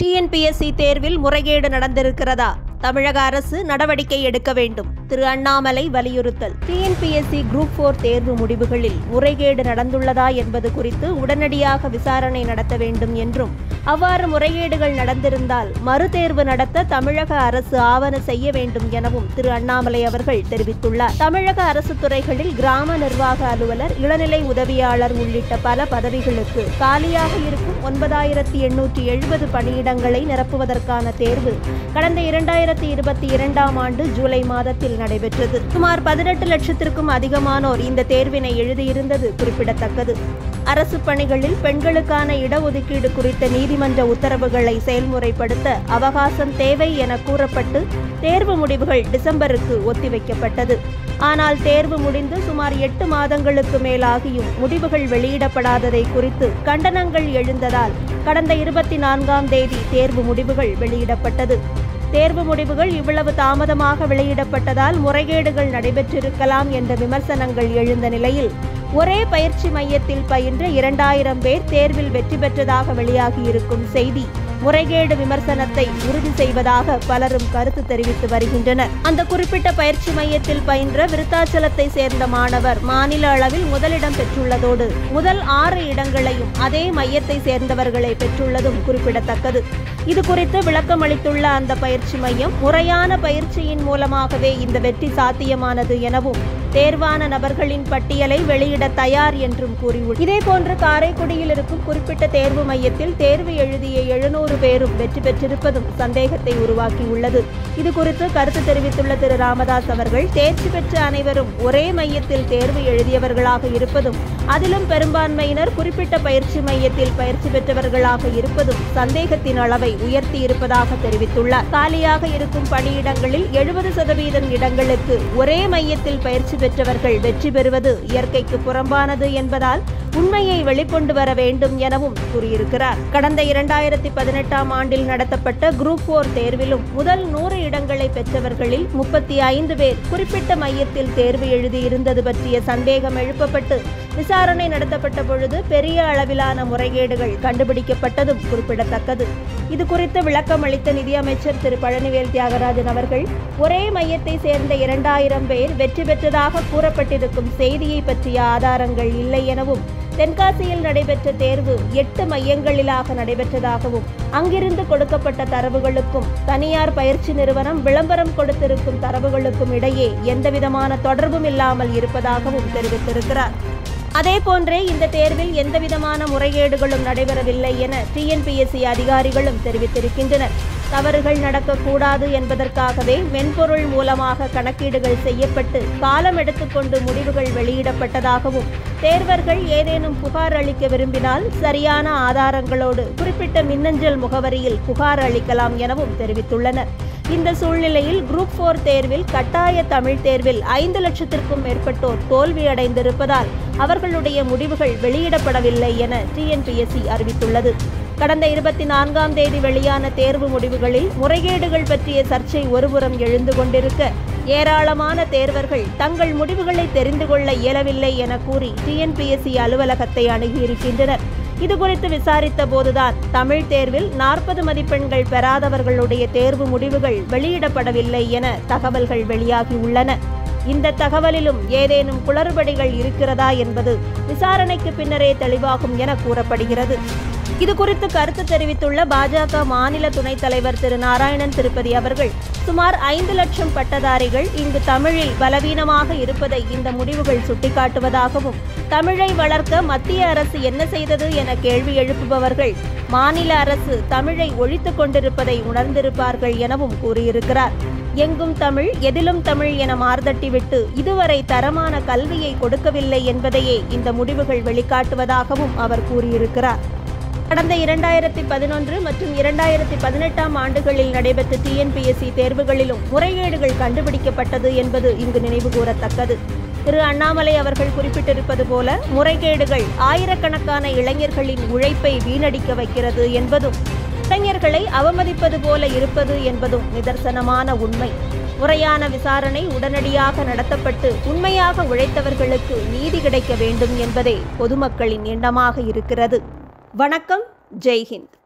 TNPSC தேர்வில் முறைகேடு நடந்திருக்கிறதா தமிழக அரசு நடவடிக்கை எடுக்க வேண்டும் திரு அண்ணாமலை வலியுறுத்தல் டிஎன்பிஎஸ்சி குரூப் போர் தேர்வு முடிவுகளில் முறைகேடு நடந்துள்ளதா என்பது குறித்து உடனடியாக விசாரணை நடத்த வேண்டும் என்றும் அவ்வாறு முறைகேடுகள் நடந்திருந்தால் மறுதேர்வு நடத்த தமிழக அரசு ஆவண செய்ய வேண்டும் எனவும் திரு அண்ணாமலை அவர்கள் தெரிவித்துள்ளார் தமிழக அரசு துறைகளில் கிராம நிர்வாக அலுவலர் இளநிலை உதவியாளர் உள்ளிட்ட பல பதவிகளுக்கு காலியாக இருக்கும் ஒன்பதாயிரத்தி எண்ணூற்றி எழுபது பணியிடங்களை நிரப்புவதற்கான தேர்வு கடந்த இரண்டாயிரத்தி இருபத்தி இரண்டாம் ஆண்டு ஜூலை மாதத்தில் நடைபெற்றது சுமார் பதினெட்டு லட்சத்திற்கும் அதிகமானோர் இந்த தேர்வினை எழுதியிருந்தது குறிப்பிடத்தக்கது அரசு பணிகளில் பெண்களுக்கான இடஒதுக்கீடு குறித்த நீதிமன்ற உத்தரவுகளை செயல்முறைப்படுத்த அவகாசம் தேவை என கூறப்பட்டு தேர்வு முடிவுகள் டிசம்பருக்கு ஒத்திவைக்கப்பட்டது ஆனால் தேர்வு முடிந்து சுமார் எட்டு மாதங்களுக்கு மேலாகியும் முடிவுகள் வெளியிடப்படாததை குறித்து கண்டனங்கள் எழுந்ததால் கடந்த இருபத்தி நான்காம் தேதி தேர்வு முடிவுகள் வெளியிடப்பட்டது தேர்வு முடிவுகள் இவ்வளவு தாமதமாக வெளியிடப்பட்டதால் முறைகேடுகள் நடைபெற்றிருக்கலாம் என்ற விமர்சனங்கள் எழுந்த நிலையில் ஒரே பயிற்சி மையத்தில் பயின்ற இரண்டாயிரம் பேர் தேர்வில் வெற்றி பெற்றதாக வெளியாகியிருக்கும் செய்தி முறைகேடு விமர்சனத்தை உறுதி செய்வதாக பலரும் கருத்து தெரிவித்து வருகின்றனர் அந்த குறிப்பிட்ட பயிற்சி மையத்தில் பயின்ற விருத்தாச்சலத்தை சேர்ந்த மாணவர் மாநில அளவில் முதலிடம் பெற்றுள்ளதோடு முதல் ஆறு இடங்களையும் அதே மையத்தை சேர்ந்தவர்களை பெற்றுள்ளதும் குறிப்பிடத்தக்கது இது குறித்து விளக்கம் அளித்துள்ள அந்த பயிற்சி மையம் முறையான பயிற்சியின் மூலமாகவே இந்த வெற்றி சாத்தியமானது எனவும் தேர்வான நபர்களின் பட்டியலை வெளியிட தயார் என்றும் கூறியுள்ளார் இதேபோன்று காரைக்குடியில் இருக்கும் குறிப்பிட்ட தேர்வு மையத்தில் தேர்வு எழுதிய எழுநூறு பேரும் வெற்றி பெற்றிருப்பதும் சந்தேகத்தை உருவாக்கியுள்ளது இது குறித்து கருத்து தெரிவித்துள்ள திரு ராமதாஸ் அவர்கள் தேர்ச்சி பெற்ற அனைவரும் ஒரே மையத்தில் தேர்வு எழுதியவர்களாக இருப்பதும் அதிலும் பெரும்பான்மையினர் குறிப்பிட்ட பயிற்சி மையத்தில் பயிற்சி பெற்றவர்களாக இருப்பதும் சந்தேகத்தின் அளவை உயர்த்தி இருப்பதாக தெரிவித்துள்ளார் காலியாக இருக்கும் பணியிடங்களில் எழுபது சதவீதம் இடங்களுக்கு ஒரே மையத்தில் பயிற்சி பெற்றவர்கள் வெற்றி பெறுவது இயற்கைக்கு புறம்பானது என்பதால் உண்மையை வெளிக்கொண்டு வர வேண்டும் எனவும் கூறியிருக்கிறார் கடந்த இரண்டாயிரத்தி பதினெட்டாம் ஆண்டில் நடத்தப்பட்ட குரூப் போர் தேர்விலும் முதல் நூறு இடங்களை பெற்றவர்களில் முப்பத்தி ஐந்து பேர் குறிப்பிட்ட மையத்தில் தேர்வு எழுதியிருந்தது பற்றிய சந்தேகம் எழுப்பப்பட்டு விசாரணை நடத்தப்பட்ட பொழுது பெரிய அளவிலான முறைகேடுகள் கண்டுபிடிக்கப்பட்டதும் குறிப்பிடத்தக்கது இது குறித்து விளக்கம் அளித்த நிதியமைச்சர் திரு பழனிவேல் தியாகராஜன் அவர்கள் ஒரே மையத்தை சேர்ந்த இரண்டாயிரம் பேர் வெற்றி பெற்றதாக கூறப்பட்டிருக்கும் செய்தியை பற்றிய ஆதாரங்கள் இல்லை எனவும் தென்காசியில் நடைபெற்ற தேர்வு எட்டு மையங்களிலாக நடைபெற்றதாகவும் அங்கிருந்து கொடுக்கப்பட்ட தரவுகளுக்கும் தனியார் பயிற்சி நிறுவனம் விளம்பரம் கொடுத்திருக்கும் தரவுகளுக்கும் இடையே எந்தவிதமான தொடர்பும் இல்லாமல் இருப்பதாகவும் தெரிவித்திருக்கிறார் அதேபோன்றே இந்த தேர்வில் எந்தவிதமான முறைகேடுகளும் நடைபெறவில்லை என டிஎன்பிஎஸ்சி அதிகாரிகளும் தெரிவித்திருக்கின்றனர் தவறுகள் நடக்கக்கூடாது என்பதற்காகவே மென்பொருள் மூலமாக கணக்கீடுகள் செய்யப்பட்டு காலம் எடுத்துக்கொண்டு முடிவுகள் வெளியிடப்பட்டதாகவும் தேர்வர்கள் ஏதேனும் புகார் அளிக்க விரும்பினால் சரியான ஆதாரங்களோடு குறிப்பிட்ட மின்னஞ்சல் முகவரியில் புகார் அளிக்கலாம் எனவும் தெரிவித்துள்ளனர் இந்த சூழ்நிலையில் குரூப் போர் தேர்வில் கட்டாய தமிழ் தேர்வில் ஐந்து லட்சத்திற்கும் மேற்பட்டோர் தோல்வியடைந்திருப்பதால் அவர்களுடைய முடிவுகள் வெளியிடப்படவில்லை என டிஎன்பிஎஸ்சி அறிவித்துள்ளது கடந்த இருபத்தி நான்காம் தேதி வெளியான தேர்வு முடிவுகளில் முறைகேடுகள் பற்றிய சர்ச்சை ஒருபுறம் எழுந்து கொண்டிருக்க ஏராளமான தேர்வர்கள் தங்கள் முடிவுகளை தெரிந்து கொள்ள இயலவில்லை என கூறி டிஎன்பிஎஸ்சி அலுவலகத்தை அணுகியிருக்கின்றனர் இதுகுறித்து விசாரித்த போதுதான் தமிழ் தேர்வில் நாற்பது மதிப்பெண்கள் பெறாதவர்களுடைய தேர்வு முடிவுகள் வெளியிடப்படவில்லை என தகவல்கள் வெளியாகியுள்ளன இந்த தகவலிலும் ஏதேனும் குளறுபடிகள் இருக்கிறதா என்பது விசாரணைக்கு பின்னரே தெளிவாகும் என கூறப்படுகிறது இது குறித்து கருத்து தெரிவித்துள்ள பாஜக மாநில துணைத் தலைவர் திரு நாராயணன் திருப்பதி அவர்கள் சுமார் ஐந்து லட்சம் பட்டதாரிகள் இங்கு தமிழில் பலவீனமாக இருப்பதை இந்த முடிவுகள் சுட்டிக்காட்டுவதாகவும் தமிழை வளர்க்க மத்திய அரசு என்ன செய்தது என கேள்வி எழுப்புபவர்கள் மாநில அரசு தமிழை ஒழித்துக் கொண்டிருப்பதை உணர்ந்திருப்பார்கள் எனவும் கூறியிருக்கிறார் எங்கும் தமிழ் எதிலும் தமிழ் என மார்தட்டிவிட்டு இதுவரை தரமான கல்வியை கொடுக்கவில்லை என்பதையே இந்த முடிவுகள் வெளிக்காட்டுவதாகவும் அவர் கூறியிருக்கிறார் கடந்த இரண்டாயிரத்தி பதினொன்று மற்றும் இரண்டாயிரத்தி பதினெட்டாம் ஆண்டுகளில் நடைபெற்ற டிஎன்பிஎஸ்சி தேர்வுகளிலும் முறைகேடுகள் கண்டுபிடிக்கப்பட்டது என்பது இங்கு நினைவுகூரத்தக்கது திரு அண்ணாமலை அவர்கள் குறிப்பிட்டிருப்பது போல முறைகேடுகள் ஆயிரக்கணக்கான இளைஞர்களின் உழைப்பை வீணடிக்க வைக்கிறது என்பதும் இளைஞர்களை அவமதிப்பது போல இருப்பது என்பதும் நிதர்சனமான உண்மை முறையான விசாரணை உடனடியாக நடத்தப்பட்டு உண்மையாக உழைத்தவர்களுக்கு நீதி கிடைக்க வேண்டும் என்பதே பொதுமக்களின் எண்ணமாக இருக்கிறது வணக்கம் ஜெய்ஹிந்த்